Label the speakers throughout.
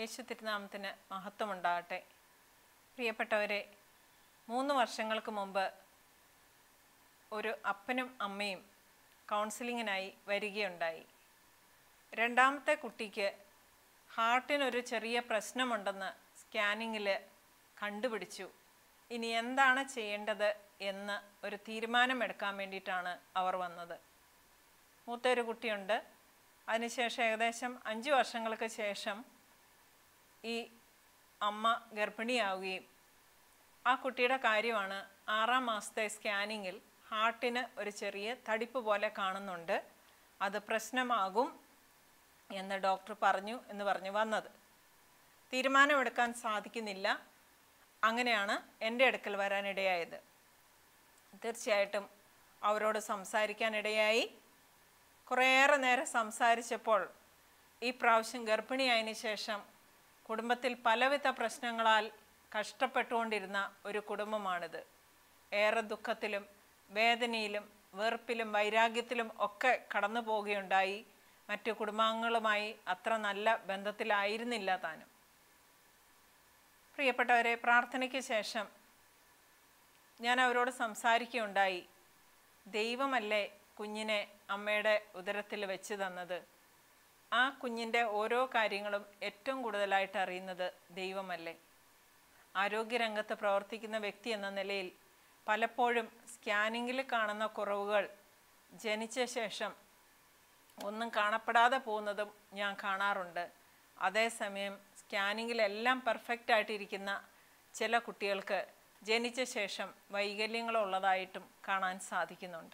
Speaker 1: യേശു തിരുനാമത്തിന് മഹത്വമുണ്ടാകട്ടെ പ്രിയപ്പെട്ടവരെ മൂന്ന് വർഷങ്ങൾക്ക് മുമ്പ് ഒരു അപ്പനും അമ്മയും കൗൺസിലിങ്ങിനായി വരികയുണ്ടായി രണ്ടാമത്തെ കുട്ടിക്ക് ഹാർട്ടിനൊരു ചെറിയ പ്രശ്നമുണ്ടെന്ന് സ്കാനിങ്ങിൽ കണ്ടുപിടിച്ചു ഇനി എന്താണ് ചെയ്യേണ്ടത് എന്ന് ഒരു തീരുമാനമെടുക്കാൻ വേണ്ടിയിട്ടാണ് അവർ വന്നത് മൂത്തൊരു കുട്ടിയുണ്ട് അതിനുശേഷം ഏകദേശം അഞ്ച് വർഷങ്ങൾക്ക് ശേഷം ഈ അമ്മ ഗർഭിണിയാവുകയും ആ കുട്ടിയുടെ കാര്യമാണ് ആറാം മാസത്തെ സ്കാനിങ്ങിൽ ഹാർട്ടിന് ഒരു ചെറിയ തടിപ്പ് പോലെ കാണുന്നുണ്ട് അത് പ്രശ്നമാകും എന്ന് ഡോക്ടർ പറഞ്ഞു എന്ന് പറഞ്ഞ് വന്നത് തീരുമാനമെടുക്കാൻ സാധിക്കുന്നില്ല അങ്ങനെയാണ് എൻ്റെ അടുക്കൽ വരാനിടയായത് തീർച്ചയായിട്ടും അവരോട് സംസാരിക്കാനിടയായി കുറേയേറെ നേരം സംസാരിച്ചപ്പോൾ ഈ പ്രാവശ്യം ഗർഭിണിയായതിനു ശേഷം കുടുംബത്തിൽ പലവിധ പ്രശ്നങ്ങളാൽ കഷ്ടപ്പെട്ടുകൊണ്ടിരുന്ന ഒരു കുടുംബമാണിത് ഏറെ ദുഃഖത്തിലും വേദനയിലും വെറുപ്പിലും വൈരാഗ്യത്തിലും ഒക്കെ കടന്നു പോവുകയുണ്ടായി മറ്റു കുടുംബാംഗങ്ങളുമായി അത്ര നല്ല ബന്ധത്തിലായിരുന്നില്ല താനും പ്രിയപ്പെട്ടവരെ പ്രാർത്ഥനയ്ക്ക് ശേഷം ഞാൻ അവരോട് സംസാരിക്കുകയുണ്ടായി ദൈവമല്ലേ കുഞ്ഞിനെ അമ്മയുടെ ഉദരത്തിൽ വെച്ച് തന്നത് ആ കുഞ്ഞിൻ്റെ ഓരോ കാര്യങ്ങളും ഏറ്റവും കൂടുതലായിട്ട് അറിയുന്നത് ദൈവമല്ലേ ആരോഗ്യരംഗത്ത് പ്രവർത്തിക്കുന്ന വ്യക്തി എന്ന നിലയിൽ പലപ്പോഴും സ്കാനിങ്ങിൽ കാണുന്ന കുറവുകൾ ജനിച്ച ശേഷം ഒന്നും കാണപ്പെടാതെ പോകുന്നതും ഞാൻ കാണാറുണ്ട് അതേസമയം സ്കാനിങ്ങിലെല്ലാം പെർഫെക്റ്റ് ആയിട്ടിരിക്കുന്ന ചില കുട്ടികൾക്ക് ജനിച്ച ശേഷം വൈകല്യങ്ങളുള്ളതായിട്ടും കാണാൻ സാധിക്കുന്നുണ്ട്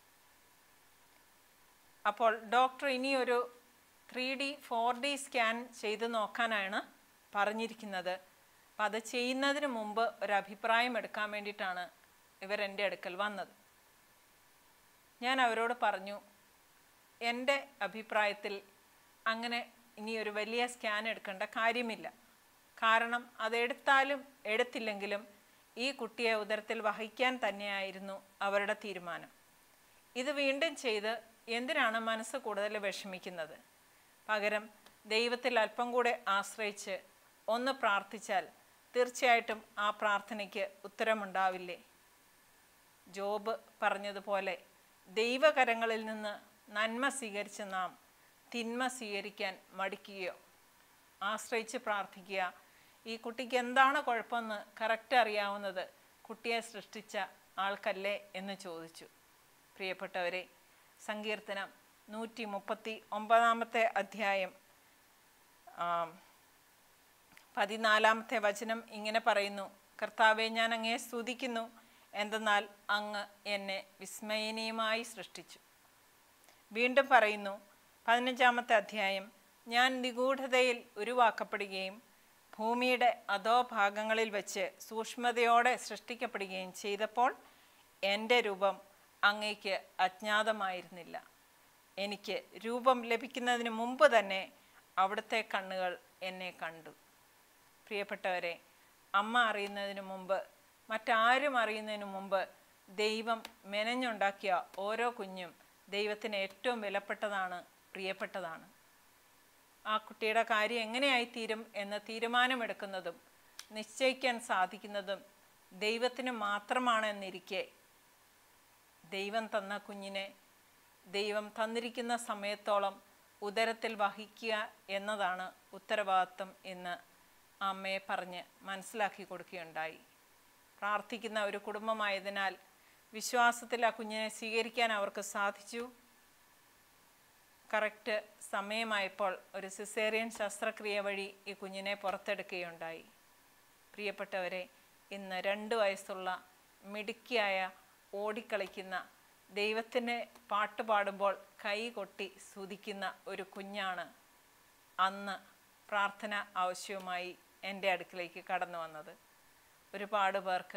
Speaker 1: അപ്പോൾ ഡോക്ടർ ഇനിയൊരു three D four D scan ചെയ്ത് നോക്കാനാണ് പറഞ്ഞിരിക്കുന്നത് അപ്പം അത് ചെയ്യുന്നതിന് മുമ്പ് ഒരു അഭിപ്രായം എടുക്കാൻ വേണ്ടിയിട്ടാണ് ഇവരെൻ്റെ അടുക്കൽ വന്നത് ഞാൻ അവരോട് പറഞ്ഞു എൻ്റെ അഭിപ്രായത്തിൽ അങ്ങനെ ഇനി ഒരു വലിയ സ്കാൻ എടുക്കേണ്ട കാര്യമില്ല കാരണം അതെടുത്താലും എടുത്തില്ലെങ്കിലും ഈ കുട്ടിയെ ഉദരത്തിൽ വഹിക്കാൻ തന്നെയായിരുന്നു അവരുടെ തീരുമാനം ഇത് വീണ്ടും ചെയ്ത് എന്തിനാണ് മനസ്സ് കൂടുതൽ വിഷമിക്കുന്നത് പകരം ദൈവത്തിൽ അല്പം കൂടെ ആശ്രയിച്ച് ഒന്ന് പ്രാർത്ഥിച്ചാൽ തീർച്ചയായിട്ടും ആ പ്രാർത്ഥനയ്ക്ക് ഉത്തരമുണ്ടാവില്ലേ ജോബ് പറഞ്ഞതുപോലെ ദൈവകരങ്ങളിൽ നിന്ന് നന്മ സ്വീകരിച്ച നാം തിന്മ സ്വീകരിക്കാൻ മടിക്കുകയോ ആശ്രയിച്ച് പ്രാർത്ഥിക്കുക ഈ കുട്ടിക്ക് എന്താണ് കുഴപ്പമെന്ന് കറക്റ്റ് അറിയാവുന്നത് കുട്ടിയെ സൃഷ്ടിച്ച ആൾക്കല്ലേ എന്ന് ചോദിച്ചു പ്രിയപ്പെട്ടവരെ സങ്കീർത്തനം നൂറ്റി മുപ്പത്തി ഒമ്പതാമത്തെ അധ്യായം പതിനാലാമത്തെ വചനം ഇങ്ങനെ പറയുന്നു കർത്താവെ ഞാൻ അങ്ങേ സ്തുതിക്കുന്നു എന്തെന്നാൽ അങ്ങ് എന്നെ വിസ്മയനീയമായി സൃഷ്ടിച്ചു വീണ്ടും പറയുന്നു പതിനഞ്ചാമത്തെ അധ്യായം ഞാൻ നിഗൂഢതയിൽ ഉരുവാക്കപ്പെടുകയും ഭൂമിയുടെ അധോഭാഗങ്ങളിൽ വെച്ച് സൂക്ഷ്മതയോടെ സൃഷ്ടിക്കപ്പെടുകയും ചെയ്തപ്പോൾ എൻ്റെ രൂപം അങ്ങയ്ക്ക് അജ്ഞാതമായിരുന്നില്ല എനിക്ക് രൂപം ലഭിക്കുന്നതിന് മുമ്പ് തന്നെ അവിടുത്തെ കണ്ണുകൾ എന്നെ കണ്ടു പ്രിയപ്പെട്ടവരെ അമ്മ അറിയുന്നതിന് മുമ്പ് മറ്റാരും അറിയുന്നതിന് മുമ്പ് ദൈവം മെനഞ്ഞുണ്ടാക്കിയ ഓരോ കുഞ്ഞും ദൈവത്തിന് ഏറ്റവും വിലപ്പെട്ടതാണ് പ്രിയപ്പെട്ടതാണ് ആ കുട്ടിയുടെ കാര്യം എങ്ങനെയായിത്തീരും എന്ന് തീരുമാനമെടുക്കുന്നതും നിശ്ചയിക്കാൻ സാധിക്കുന്നതും ദൈവത്തിന് മാത്രമാണ് എന്നിരിക്കെ ദൈവം തന്ന കുഞ്ഞിനെ ദൈവം തന്നിരിക്കുന്ന സമയത്തോളം ഉദരത്തിൽ വഹിക്കുക എന്നതാണ് ഉത്തരവാദിത്വം എന്ന് അമ്മയെ പറഞ്ഞ് മനസ്സിലാക്കി കൊടുക്കുകയുണ്ടായി പ്രാർത്ഥിക്കുന്ന ഒരു കുടുംബമായതിനാൽ വിശ്വാസത്തിൽ ആ കുഞ്ഞിനെ സ്വീകരിക്കാൻ അവർക്ക് സാധിച്ചു കറക്റ്റ് സമയമായപ്പോൾ ഒരു സിസേറിയൻ ശസ്ത്രക്രിയ വഴി ഈ കുഞ്ഞിനെ പുറത്തെടുക്കുകയുണ്ടായി പ്രിയപ്പെട്ടവരെ ഇന്ന് രണ്ട് വയസ്സുള്ള മിടുക്കിയായ ഓടിക്കളിക്കുന്ന ദൈവത്തിന് പാട്ട് പാടുമ്പോൾ കൈ കൊട്ടി സ്തുതിക്കുന്ന ഒരു കുഞ്ഞാണ് അന്ന് പ്രാർത്ഥന ആവശ്യവുമായി എൻ്റെ അടുക്കിലേക്ക് കടന്നു വന്നത് ഒരുപാട് പേർക്ക്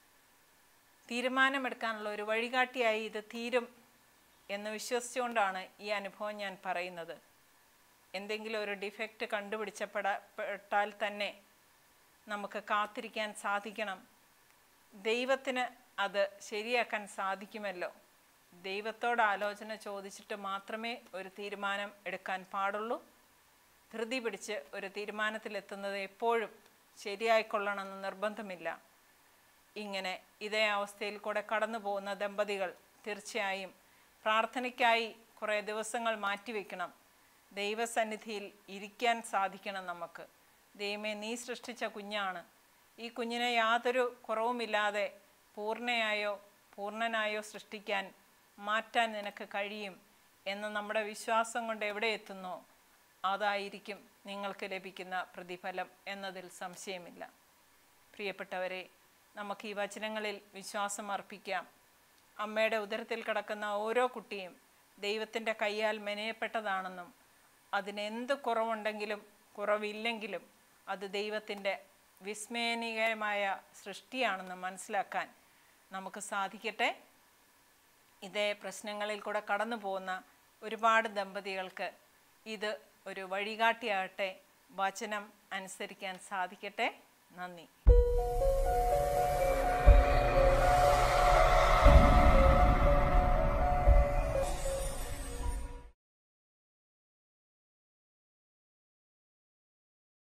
Speaker 1: തീരുമാനമെടുക്കാനുള്ള ഒരു വഴികാട്ടിയായി ഇത് തീരും എന്ന് വിശ്വസിച്ചുകൊണ്ടാണ് ഈ അനുഭവം ഞാൻ പറയുന്നത് എന്തെങ്കിലും ഒരു ഡിഫക്റ്റ് കണ്ടുപിടിച്ചപ്പെടപ്പെട്ടാൽ തന്നെ നമുക്ക് കാത്തിരിക്കാൻ സാധിക്കണം ദൈവത്തിന് അത് ശരിയാക്കാൻ സാധിക്കുമല്ലോ ദൈവത്തോട് ആലോചന ചോദിച്ചിട്ട് മാത്രമേ ഒരു തീരുമാനം എടുക്കാൻ പാടുള്ളൂ ധൃതി പിടിച്ച് ഒരു തീരുമാനത്തിലെത്തുന്നത് എപ്പോഴും ശരിയായിക്കൊള്ളണമെന്ന് നിർബന്ധമില്ല ഇങ്ങനെ ഇതേ അവസ്ഥയിൽ കൂടെ കടന്നു പോകുന്ന ദമ്പതികൾ തീർച്ചയായും പ്രാർത്ഥനയ്ക്കായി കുറേ ദിവസങ്ങൾ മാറ്റിവെക്കണം ദൈവസന്നിധിയിൽ ഇരിക്കാൻ സാധിക്കണം നമുക്ക് ദൈവമേ നീ സൃഷ്ടിച്ച കുഞ്ഞാണ് ഈ കുഞ്ഞിനെ യാതൊരു കുറവുമില്ലാതെ പൂർണ്ണയായോ പൂർണ്ണനായോ സൃഷ്ടിക്കാൻ മാറ്റാൻ നിനക്ക് കഴിയും എന്ന് നമ്മുടെ വിശ്വാസം കൊണ്ട് എവിടെ എത്തുന്നോ അതായിരിക്കും നിങ്ങൾക്ക് ലഭിക്കുന്ന പ്രതിഫലം എന്നതിൽ സംശയമില്ല പ്രിയപ്പെട്ടവരെ നമുക്ക് ഈ വചനങ്ങളിൽ വിശ്വാസം അർപ്പിക്കാം അമ്മയുടെ ഉദരത്തിൽ കിടക്കുന്ന ഓരോ കുട്ടിയും ദൈവത്തിൻ്റെ കയ്യാൽ മെനയപ്പെട്ടതാണെന്നും അതിനെന്ത് കുറവുണ്ടെങ്കിലും കുറവില്ലെങ്കിലും അത് ദൈവത്തിൻ്റെ വിസ്മയനീയമായ സൃഷ്ടിയാണെന്ന് മനസ്സിലാക്കാൻ നമുക്ക് സാധിക്കട്ടെ ഇതേ പ്രശ്നങ്ങളിൽ കൂടെ കടന്നു പോകുന്ന ഒരുപാട് ദമ്പതികൾക്ക് ഇത് ഒരു വഴികാട്ടിയാകട്ടെ വചനം അനുസരിക്കാൻ സാധിക്കട്ടെ നന്ദി